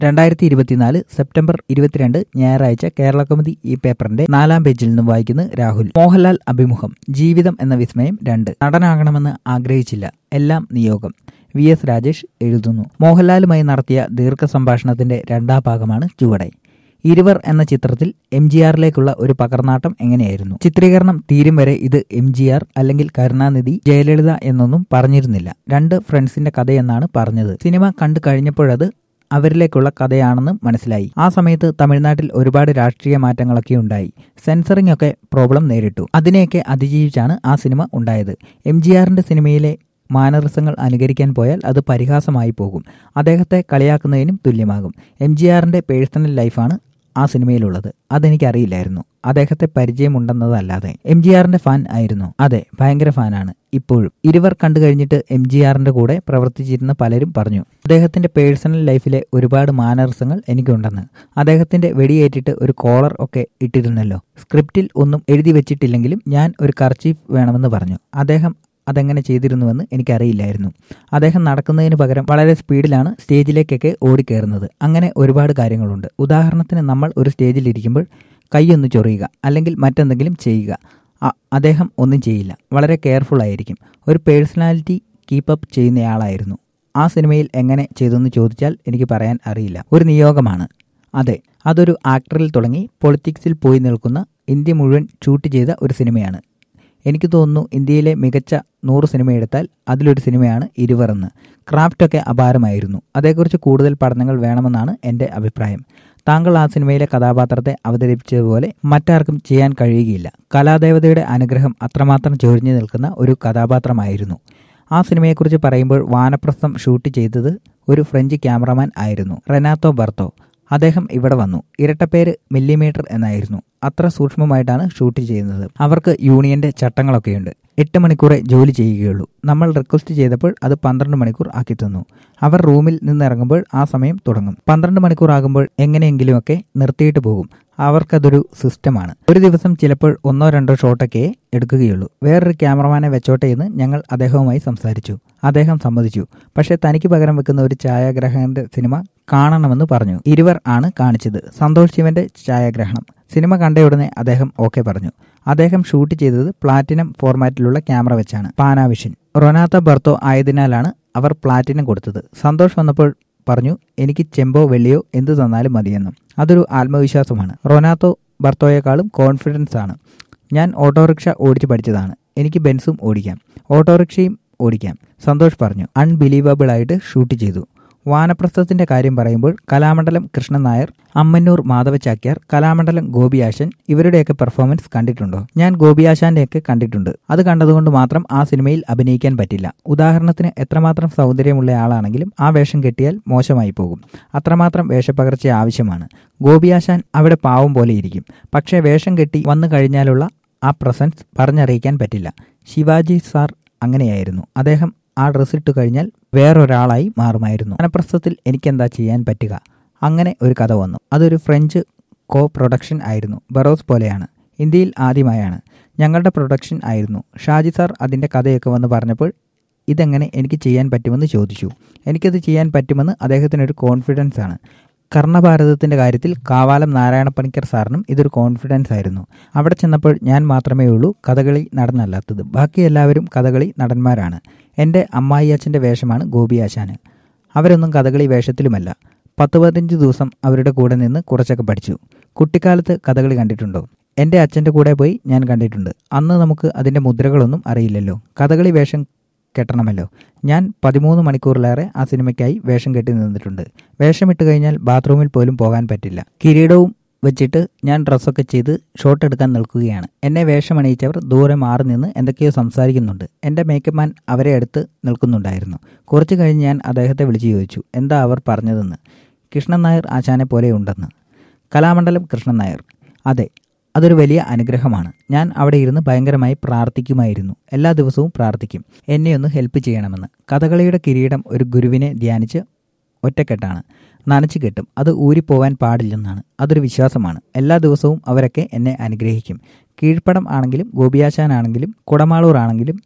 രണ്ടായിരത്തി ഇരുപത്തിനാല് സെപ്റ്റംബർ ഇരുപത്തിരണ്ട് ഞായറാഴ്ച കേരള കൗമുദി ഈ പേപ്പറിന്റെ നാലാം പേജിൽ നിന്നും വായിക്കുന്നു രാഹുൽ മോഹൻലാൽ അഭിമുഖം ജീവിതം എന്ന വിസ്മയം രണ്ട് നടനാകണമെന്ന് ആഗ്രഹിച്ചില്ല എല്ലാം നിയോഗം വി എസ് രാജേഷ് എഴുതുന്നു മോഹൻലാലുമായി നടത്തിയ ദീർഘ സംഭാഷണത്തിന്റെ രണ്ടാം ഭാഗമാണ് ചുവടെ ഇരുവർ എന്ന ചിത്രത്തിൽ എം ജി ആറിലേക്കുള്ള ഒരു പകർനാട്ടം എങ്ങനെയായിരുന്നു ചിത്രീകരണം തീരും വരെ ഇത് എം ജി ആർ അല്ലെങ്കിൽ കരുണാനിധി ജയലളിത എന്നൊന്നും പറഞ്ഞിരുന്നില്ല രണ്ട് ഫ്രണ്ട്സിന്റെ കഥയെന്നാണ് പറഞ്ഞത് സിനിമ കണ്ടു കഴിഞ്ഞപ്പോഴത് അവരിലേക്കുള്ള കഥയാണെന്ന് മനസ്സിലായി ആ സമയത്ത് തമിഴ്നാട്ടിൽ ഒരുപാട് രാഷ്ട്രീയ മാറ്റങ്ങളൊക്കെ ഉണ്ടായി സെൻസറിംഗ് ഒക്കെ പ്രോബ്ലം നേരിട്ടു അതിനെയൊക്കെ അതിജീവിച്ചാണ് ആ സിനിമ ഉണ്ടായത് എം ജി ആറിന്റെ സിനിമയിലെ മാനറിസങ്ങൾ അനുകരിക്കാൻ പോയാൽ അത് പരിഹാസമായി പോകും അദ്ദേഹത്തെ കളിയാക്കുന്നതിനും തുല്യമാകും എം ജി ആറിന്റെ പേഴ്സണൽ ലൈഫാണ് ആ സിനിമയിലുള്ളത് അതെനിക്കറിയില്ലായിരുന്നു അദ്ദേഹത്തെ പരിചയമുണ്ടെന്നതല്ലാതെ എം ജി ആറിന്റെ ഫാൻ ആയിരുന്നു അതെ ഭയങ്കര ഫാനാണ് ഇപ്പോഴും ഇരുവർ കണ്ടു കഴിഞ്ഞിട്ട് എം ജി ആറിന്റെ കൂടെ പ്രവർത്തിച്ചിരുന്ന പലരും പറഞ്ഞു അദ്ദേഹത്തിന്റെ പേഴ്സണൽ ലൈഫിലെ ഒരുപാട് മാനറിസങ്ങൾ എനിക്കുണ്ടെന്ന് അദ്ദേഹത്തിന്റെ വെടിയേറ്റിട്ട് ഒരു കോളർ ഒക്കെ ഇട്ടിരുന്നല്ലോ സ്ക്രിപ്റ്റിൽ ഒന്നും എഴുതി വെച്ചിട്ടില്ലെങ്കിലും ഞാൻ ഒരു കർച്ചീഫ് വേണമെന്ന് പറഞ്ഞു അദ്ദേഹം അതെങ്ങനെ ചെയ്തിരുന്നുവെന്ന് എനിക്കറിയില്ലായിരുന്നു അദ്ദേഹം നടക്കുന്നതിന് പകരം വളരെ സ്പീഡിലാണ് സ്റ്റേജിലേക്കൊക്കെ ഓടിക്കയറുന്നത് അങ്ങനെ ഒരുപാട് കാര്യങ്ങളുണ്ട് ഉദാഹരണത്തിന് നമ്മൾ ഒരു സ്റ്റേജിലിരിക്കുമ്പോൾ കൈയൊന്ന് ചൊറിയുക അല്ലെങ്കിൽ മറ്റെന്തെങ്കിലും ചെയ്യുക അദ്ദേഹം ഒന്നും ചെയ്യില്ല വളരെ കെയർഫുൾ ആയിരിക്കും ഒരു പേഴ്സണാലിറ്റി കീപ്പപ്പ് ചെയ്യുന്നയാളായിരുന്നു ആ സിനിമയിൽ എങ്ങനെ ചെയ്തെന്ന് ചോദിച്ചാൽ എനിക്ക് പറയാൻ അറിയില്ല ഒരു നിയോഗമാണ് അതെ അതൊരു ആക്ടറിൽ തുടങ്ങി പൊളിറ്റിക്സിൽ പോയി നിൽക്കുന്ന ഇന്ത്യ മുഴുവൻ ഷൂട്ട് ചെയ്ത ഒരു സിനിമയാണ് എനിക്ക് തോന്നുന്നു ഇന്ത്യയിലെ മികച്ച നൂറ് സിനിമ എടുത്താൽ അതിലൊരു സിനിമയാണ് ഇരുവറെന്ന് ക്രാഫ്റ്റൊക്കെ അപാരമായിരുന്നു അതേക്കുറിച്ച് കൂടുതൽ പഠനങ്ങൾ വേണമെന്നാണ് എൻ്റെ അഭിപ്രായം താങ്കൾ ആ സിനിമയിലെ കഥാപാത്രത്തെ അവതരിപ്പിച്ചതുപോലെ മറ്റാർക്കും ചെയ്യാൻ കഴിയുകയില്ല കലാദേവതയുടെ അനുഗ്രഹം അത്രമാത്രം ചൊരിഞ്ഞു നിൽക്കുന്ന ഒരു കഥാപാത്രമായിരുന്നു ആ സിനിമയെക്കുറിച്ച് പറയുമ്പോൾ വാനപ്രസ്ഥം ഷൂട്ട് ചെയ്തത് ഒരു ഫ്രഞ്ച് ക്യാമറമാൻ ആയിരുന്നു റെനാത്തോ ബർത്തോ അദ്ദേഹം ഇവിടെ വന്നു ഇരട്ടപ്പേര് മില്ലിമീറ്റർ എന്നായിരുന്നു അത്ര സൂക്ഷ്മമായിട്ടാണ് ഷൂട്ട് ചെയ്യുന്നത് അവർക്ക് യൂണിയന്റെ ചട്ടങ്ങളൊക്കെയുണ്ട് എട്ട് മണിക്കൂറേ ജോലി ചെയ്യുകയുള്ളൂ നമ്മൾ റിക്വസ്റ്റ് ചെയ്തപ്പോൾ അത് പന്ത്രണ്ട് മണിക്കൂർ ആക്കി തന്നു അവർ റൂമിൽ നിന്നിറങ്ങുമ്പോൾ ആ സമയം തുടങ്ങും പന്ത്രണ്ട് മണിക്കൂർ ആകുമ്പോൾ എങ്ങനെയെങ്കിലുമൊക്കെ നിർത്തിയിട്ട് പോകും അവർക്കതൊരു സിസ്റ്റമാണ് ഒരു ദിവസം ചിലപ്പോൾ ഒന്നോ രണ്ടോ ഷോട്ടൊക്കെ എടുക്കുകയുള്ളൂ വേറൊരു ക്യാമറമാനെ വെച്ചോട്ടെ എന്ന് ഞങ്ങൾ അദ്ദേഹവുമായി സംസാരിച്ചു അദ്ദേഹം സമ്മതിച്ചു പക്ഷേ തനിക്ക് പകരം വെക്കുന്ന ഒരു ഛായാഗ്രഹകന്റെ സിനിമ കാണണമെന്ന് പറഞ്ഞു ഇരുവർ ആണ് കാണിച്ചത് സന്തോഷ് ശിവന്റെ ഛായാഗ്രഹണം സിനിമ കണ്ടയുടനെ അദ്ദേഹം ഓക്കെ പറഞ്ഞു അദ്ദേഹം ഷൂട്ട് ചെയ്തത് പ്ലാറ്റിനം ഫോർമാറ്റിലുള്ള ക്യാമറ വെച്ചാണ് പാനാവിഷൻ റൊനാത്ത ബർത്തോ ആയതിനാലാണ് അവർ പ്ലാറ്റിനം കൊടുത്തത് സന്തോഷ് വന്നപ്പോൾ പറഞ്ഞു എനിക്ക് ചെമ്പോ വെള്ളിയോ എന്തു തന്നാലും മതിയെന്നും അതൊരു ആത്മവിശ്വാസമാണ് റൊനാത്തോ ബർത്തോയേക്കാളും കോൺഫിഡൻസ് ആണ് ഞാൻ ഓട്ടോറിക്ഷ ഓടിച്ച് പഠിച്ചതാണ് എനിക്ക് ബെൻസും ഓടിക്കാം ഓട്ടോറിക്ഷയും ഓടിക്കാം സന്തോഷ് പറഞ്ഞു അൺബിലീവബിൾ ആയിട്ട് ഷൂട്ട് ചെയ്തു വാനപ്രസ്ഥത്തിന്റെ കാര്യം പറയുമ്പോൾ കലാമണ്ഡലം കൃഷ്ണൻ നായർ അമ്മന്നൂർ മാധവ ചാക്യാർ കലാമണ്ഡലം ഗോപിയാശൻ ഇവരുടെയൊക്കെ പെർഫോമൻസ് കണ്ടിട്ടുണ്ടോ ഞാൻ ഗോപിയാശാന്റെയൊക്കെ കണ്ടിട്ടുണ്ട് അത് കണ്ടതുകൊണ്ട് മാത്രം ആ സിനിമയിൽ അഭിനയിക്കാൻ പറ്റില്ല ഉദാഹരണത്തിന് എത്രമാത്രം സൗന്ദര്യമുള്ള ആളാണെങ്കിലും ആ വേഷം കെട്ടിയാൽ മോശമായി പോകും അത്രമാത്രം വേഷപ്പകർച്ച ആവശ്യമാണ് ഗോപിയാശാൻ അവിടെ പാവം പോലെ ഇരിക്കും പക്ഷേ വേഷം കെട്ടി വന്നു കഴിഞ്ഞാലുള്ള ആ പ്രസൻസ് പറഞ്ഞറിയിക്കാൻ പറ്റില്ല ശിവാജി സാർ അങ്ങനെയായിരുന്നു അദ്ദേഹം ആ ഡ്രസ്സ് ഇട്ട് കഴിഞ്ഞാൽ വേറൊരാളായി മാറുമായിരുന്നു വനപ്രസ്ഥത്തിൽ എനിക്കെന്താ ചെയ്യാൻ പറ്റുക അങ്ങനെ ഒരു കഥ വന്നു അതൊരു ഫ്രഞ്ച് കോ പ്രൊഡക്ഷൻ ആയിരുന്നു ബറോസ് പോലെയാണ് ഇന്ത്യയിൽ ആദ്യമായാണ് ഞങ്ങളുടെ പ്രൊഡക്ഷൻ ആയിരുന്നു ഷാജി സാർ അതിൻ്റെ കഥയൊക്കെ വന്ന് പറഞ്ഞപ്പോൾ ഇതെങ്ങനെ എനിക്ക് ചെയ്യാൻ പറ്റുമെന്ന് ചോദിച്ചു എനിക്കത് ചെയ്യാൻ പറ്റുമെന്ന് അദ്ദേഹത്തിനൊരു കോൺഫിഡൻസ് ആണ് കർണഭാരതത്തിൻ്റെ കാര്യത്തിൽ കാവാലം നാരായണപ്പണിക്കർ സാറിനും ഇതൊരു കോൺഫിഡൻസ് ആയിരുന്നു അവിടെ ചെന്നപ്പോൾ ഞാൻ മാത്രമേ ഉള്ളൂ കഥകളി നടനല്ലാത്തത് ബാക്കി എല്ലാവരും കഥകളി നടന്മാരാണ് എൻ്റെ അമ്മായി അച്ഛൻ്റെ വേഷമാണ് ഗോപിയാശാന് അവരൊന്നും കഥകളി വേഷത്തിലുമല്ല പത്ത് പതിനഞ്ച് ദിവസം അവരുടെ കൂടെ നിന്ന് കുറച്ചൊക്കെ പഠിച്ചു കുട്ടിക്കാലത്ത് കഥകളി കണ്ടിട്ടുണ്ടോ എൻ്റെ അച്ഛൻ്റെ കൂടെ പോയി ഞാൻ കണ്ടിട്ടുണ്ട് അന്ന് നമുക്ക് അതിൻ്റെ മുദ്രകളൊന്നും അറിയില്ലല്ലോ കഥകളി വേഷം കെട്ടണമല്ലോ ഞാൻ പതിമൂന്ന് മണിക്കൂറിലേറെ ആ സിനിമയ്ക്കായി വേഷം കെട്ടി നിന്നിട്ടുണ്ട് വേഷമിട്ട് കഴിഞ്ഞാൽ ബാത്റൂമിൽ പോലും പോകാൻ പറ്റില്ല കിരീടവും വെച്ചിട്ട് ഞാൻ ഡ്രസ്സൊക്കെ ചെയ്ത് ഷോട്ട് എടുക്കാൻ നിൽക്കുകയാണ് എന്നെ വേഷമണിയിച്ചവർ ദൂരെ മാറി നിന്ന് എന്തൊക്കെയോ സംസാരിക്കുന്നുണ്ട് എൻ്റെ മേക്കപ്പ് മാൻ അവരെ അടുത്ത് നിൽക്കുന്നുണ്ടായിരുന്നു കുറച്ച് കഴിഞ്ഞ് ഞാൻ അദ്ദേഹത്തെ വിളിച്ചു ചോദിച്ചു എന്താ അവർ പറഞ്ഞതെന്ന് കൃഷ്ണൻ നായർ ആശാനെ പോലെ ഉണ്ടെന്ന് കലാമണ്ഡലം കൃഷ്ണൻ നായർ അതെ അതൊരു വലിയ അനുഗ്രഹമാണ് ഞാൻ അവിടെ ഇരുന്ന് ഭയങ്കരമായി പ്രാർത്ഥിക്കുമായിരുന്നു എല്ലാ ദിവസവും പ്രാർത്ഥിക്കും എന്നെ ഒന്ന് ഹെൽപ്പ് ചെയ്യണമെന്ന് കഥകളിയുടെ കിരീടം ഒരു ഗുരുവിനെ ധ്യാനിച്ച് ഒറ്റക്കെട്ടാണ് നനച്ചു കെട്ടും അത് ഊരിപ്പോവാൻ പാടില്ലെന്നാണ് അതൊരു വിശ്വാസമാണ് എല്ലാ ദിവസവും അവരൊക്കെ എന്നെ അനുഗ്രഹിക്കും കീഴ്പ്പടം ആണെങ്കിലും ഗോപിയാശാനാണെങ്കിലും കുടമാളൂർ ആണെങ്കിലും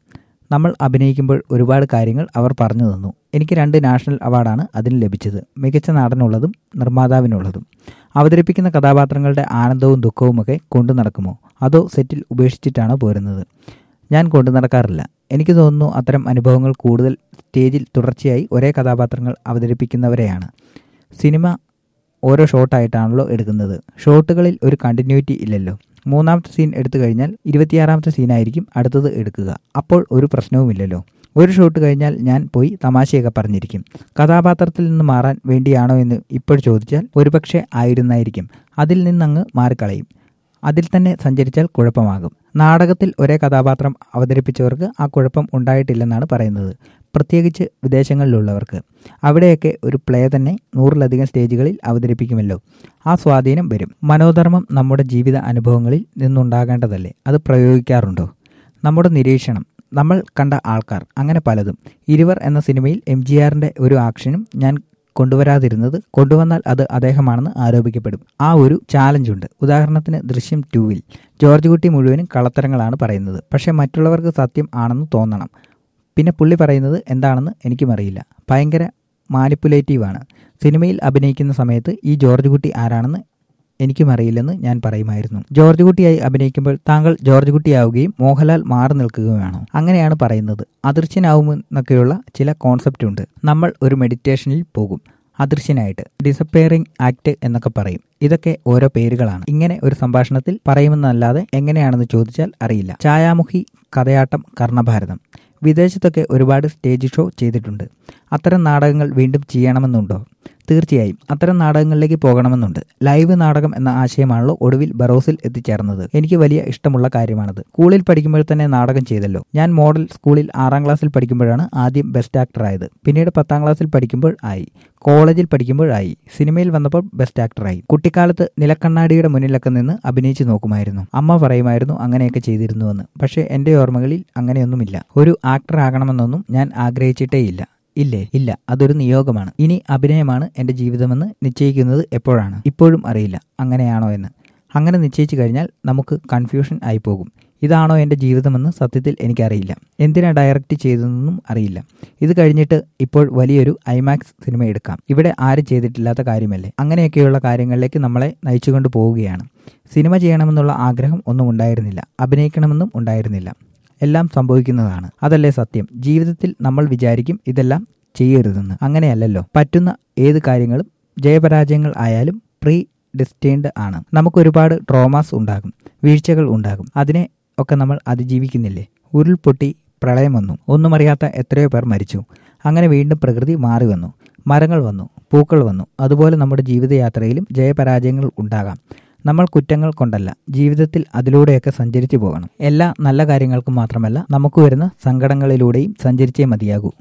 നമ്മൾ അഭിനയിക്കുമ്പോൾ ഒരുപാട് കാര്യങ്ങൾ അവർ പറഞ്ഞു തന്നു എനിക്ക് രണ്ട് നാഷണൽ അവാർഡാണ് അതിന് ലഭിച്ചത് മികച്ച നടനുള്ളതും നിർമ്മാതാവിനുള്ളതും അവതരിപ്പിക്കുന്ന കഥാപാത്രങ്ങളുടെ ആനന്ദവും ദുഃഖവുമൊക്കെ കൊണ്ടു നടക്കുമോ അതോ സെറ്റിൽ ഉപേക്ഷിച്ചിട്ടാണോ പോരുന്നത് ഞാൻ കൊണ്ടു നടക്കാറില്ല എനിക്ക് തോന്നുന്നു അത്തരം അനുഭവങ്ങൾ കൂടുതൽ സ്റ്റേജിൽ തുടർച്ചയായി ഒരേ കഥാപാത്രങ്ങൾ അവതരിപ്പിക്കുന്നവരെയാണ് സിനിമ ഓരോ ഷോട്ടായിട്ടാണല്ലോ എടുക്കുന്നത് ഷോട്ടുകളിൽ ഒരു കണ്ടിന്യൂറ്റി ഇല്ലല്ലോ മൂന്നാമത്തെ സീൻ എടുത്തു കഴിഞ്ഞാൽ ഇരുപത്തിയാറാമത്തെ സീനായിരിക്കും അടുത്തത് എടുക്കുക അപ്പോൾ ഒരു പ്രശ്നവുമില്ലല്ലോ ഒരു ഷോട്ട് കഴിഞ്ഞാൽ ഞാൻ പോയി തമാശയൊക്കെ പറഞ്ഞിരിക്കും കഥാപാത്രത്തിൽ നിന്ന് മാറാൻ വേണ്ടിയാണോ എന്ന് ഇപ്പോൾ ചോദിച്ചാൽ ഒരുപക്ഷെ ആയിരുന്നായിരിക്കും അതിൽ നിന്നങ്ങ് മാറിക്കളയും അതിൽ തന്നെ സഞ്ചരിച്ചാൽ കുഴപ്പമാകും നാടകത്തിൽ ഒരേ കഥാപാത്രം അവതരിപ്പിച്ചവർക്ക് ആ കുഴപ്പം ഉണ്ടായിട്ടില്ലെന്നാണ് പറയുന്നത് പ്രത്യേകിച്ച് വിദേശങ്ങളിലുള്ളവർക്ക് അവിടെയൊക്കെ ഒരു പ്ലേ തന്നെ നൂറിലധികം സ്റ്റേജുകളിൽ അവതരിപ്പിക്കുമല്ലോ ആ സ്വാധീനം വരും മനോധർമ്മം നമ്മുടെ ജീവിത അനുഭവങ്ങളിൽ നിന്നുണ്ടാകേണ്ടതല്ലേ അത് പ്രയോഗിക്കാറുണ്ടോ നമ്മുടെ നിരീക്ഷണം നമ്മൾ കണ്ട ആൾക്കാർ അങ്ങനെ പലതും ഇരുവർ എന്ന സിനിമയിൽ എം ജി ആറിൻ്റെ ഒരു ആക്ഷനും ഞാൻ കൊണ്ടുവരാതിരുന്നത് കൊണ്ടുവന്നാൽ അത് അദ്ദേഹമാണെന്ന് ആരോപിക്കപ്പെടും ആ ഒരു ചാലഞ്ച് ഉണ്ട് ഉദാഹരണത്തിന് ദൃശ്യം ടൂവിൽ ജോർജ് കുട്ടി മുഴുവനും കളത്തരങ്ങളാണ് പറയുന്നത് പക്ഷേ മറ്റുള്ളവർക്ക് സത്യം ആണെന്ന് തോന്നണം പിന്നെ പുള്ളി പറയുന്നത് എന്താണെന്ന് എനിക്കും അറിയില്ല ഭയങ്കര മാനിപ്പുലേറ്റീവാണ് സിനിമയിൽ അഭിനയിക്കുന്ന സമയത്ത് ഈ ജോർജ് കുട്ടി ആരാണെന്ന് എനിക്കും അറിയില്ലെന്ന് ഞാൻ പറയുമായിരുന്നു ജോർജ് കുട്ടിയായി അഭിനയിക്കുമ്പോൾ താങ്കൾ ജോർജ് കുട്ടിയാവുകയും മോഹൻലാൽ മാറി നിൽക്കുകയുമാണോ അങ്ങനെയാണ് പറയുന്നത് അദൃശ്യനാവുമെന്നൊക്കെയുള്ള ചില കോൺസെപ്റ്റ് ഉണ്ട് നമ്മൾ ഒരു മെഡിറ്റേഷനിൽ പോകും അദൃശ്യനായിട്ട് ഡിസപ്പയറിംഗ് ആക്ട് എന്നൊക്കെ പറയും ഇതൊക്കെ ഓരോ പേരുകളാണ് ഇങ്ങനെ ഒരു സംഭാഷണത്തിൽ പറയുമെന്നല്ലാതെ എങ്ങനെയാണെന്ന് ചോദിച്ചാൽ അറിയില്ല ഛായാമുഖി കഥയാട്ടം കർണഭാരതം വിദേശത്തൊക്കെ ഒരുപാട് സ്റ്റേജ് ഷോ ചെയ്തിട്ടുണ്ട് അത്തരം നാടകങ്ങൾ വീണ്ടും ചെയ്യണമെന്നുണ്ടോ തീർച്ചയായും അത്തരം നാടകങ്ങളിലേക്ക് പോകണമെന്നുണ്ട് ലൈവ് നാടകം എന്ന ആശയമാണല്ലോ ഒടുവിൽ ബറോസിൽ എത്തിച്ചേർന്നത് എനിക്ക് വലിയ ഇഷ്ടമുള്ള കാര്യമാണത് സ്കൂളിൽ പഠിക്കുമ്പോൾ തന്നെ നാടകം ചെയ്തല്ലോ ഞാൻ മോഡൽ സ്കൂളിൽ ആറാം ക്ലാസ്സിൽ പഠിക്കുമ്പോഴാണ് ആദ്യം ബെസ്റ്റ് ആക്ടർ ആയത് പിന്നീട് പത്താം ക്ലാസ്സിൽ പഠിക്കുമ്പോൾ ആയി കോളേജിൽ പഠിക്കുമ്പോഴായി സിനിമയിൽ വന്നപ്പോൾ ബെസ്റ്റ് ആക്ടറായി കുട്ടിക്കാലത്ത് നിലക്കണ്ണാടിയുടെ മുന്നിലൊക്കെ നിന്ന് അഭിനയിച്ചു നോക്കുമായിരുന്നു അമ്മ പറയുമായിരുന്നു അങ്ങനെയൊക്കെ ചെയ്തിരുന്നുവെന്ന് പക്ഷേ എൻ്റെ ഓർമ്മകളിൽ അങ്ങനെയൊന്നുമില്ല ഒരു ആക്ടർ ആകണമെന്നൊന്നും ഞാൻ ആഗ്രഹിച്ചിട്ടേയില്ല ഇല്ലേ ഇല്ല അതൊരു നിയോഗമാണ് ഇനി അഭിനയമാണ് എൻ്റെ ജീവിതമെന്ന് നിശ്ചയിക്കുന്നത് എപ്പോഴാണ് ഇപ്പോഴും അറിയില്ല അങ്ങനെയാണോ എന്ന് അങ്ങനെ നിശ്ചയിച്ചു കഴിഞ്ഞാൽ നമുക്ക് കൺഫ്യൂഷൻ ആയി പോകും ഇതാണോ എൻ്റെ ജീവിതമെന്ന് സത്യത്തിൽ എനിക്കറിയില്ല എന്തിനാ ഡയറക്റ്റ് ചെയ്തതെന്നും അറിയില്ല ഇത് കഴിഞ്ഞിട്ട് ഇപ്പോൾ വലിയൊരു ഐമാക്സ് സിനിമ എടുക്കാം ഇവിടെ ആരും ചെയ്തിട്ടില്ലാത്ത കാര്യമല്ലേ അങ്ങനെയൊക്കെയുള്ള കാര്യങ്ങളിലേക്ക് നമ്മളെ നയിച്ചുകൊണ്ട് പോവുകയാണ് സിനിമ ചെയ്യണമെന്നുള്ള ആഗ്രഹം ഒന്നും ഉണ്ടായിരുന്നില്ല അഭിനയിക്കണമെന്നും ഉണ്ടായിരുന്നില്ല എല്ലാം സംഭവിക്കുന്നതാണ് അതല്ലേ സത്യം ജീവിതത്തിൽ നമ്മൾ വിചാരിക്കും ഇതെല്ലാം ചെയ്യരുതെന്ന് അങ്ങനെയല്ലല്ലോ പറ്റുന്ന ഏത് കാര്യങ്ങളും ജയപരാജയങ്ങൾ ആയാലും പ്രീ ഡിസ്റ്റൈൻഡ് ആണ് നമുക്ക് ഒരുപാട് ട്രോമാസ് ഉണ്ടാകും വീഴ്ചകൾ ഉണ്ടാകും അതിനെ ഒക്കെ നമ്മൾ അതിജീവിക്കുന്നില്ലേ ഉരുൾപൊട്ടി പ്രളയം വന്നു ഒന്നും അറിയാത്ത എത്രയോ പേർ മരിച്ചു അങ്ങനെ വീണ്ടും പ്രകൃതി മാറി വന്നു മരങ്ങൾ വന്നു പൂക്കൾ വന്നു അതുപോലെ നമ്മുടെ ജീവിതയാത്രയിലും ജയപരാജയങ്ങൾ ഉണ്ടാകാം നമ്മൾ കുറ്റങ്ങൾ കൊണ്ടല്ല ജീവിതത്തിൽ അതിലൂടെയൊക്കെ സഞ്ചരിച്ചു പോകണം എല്ലാ നല്ല കാര്യങ്ങൾക്കും മാത്രമല്ല നമുക്ക് വരുന്ന സങ്കടങ്ങളിലൂടെയും സഞ്ചരിച്ചേ മതിയാകൂ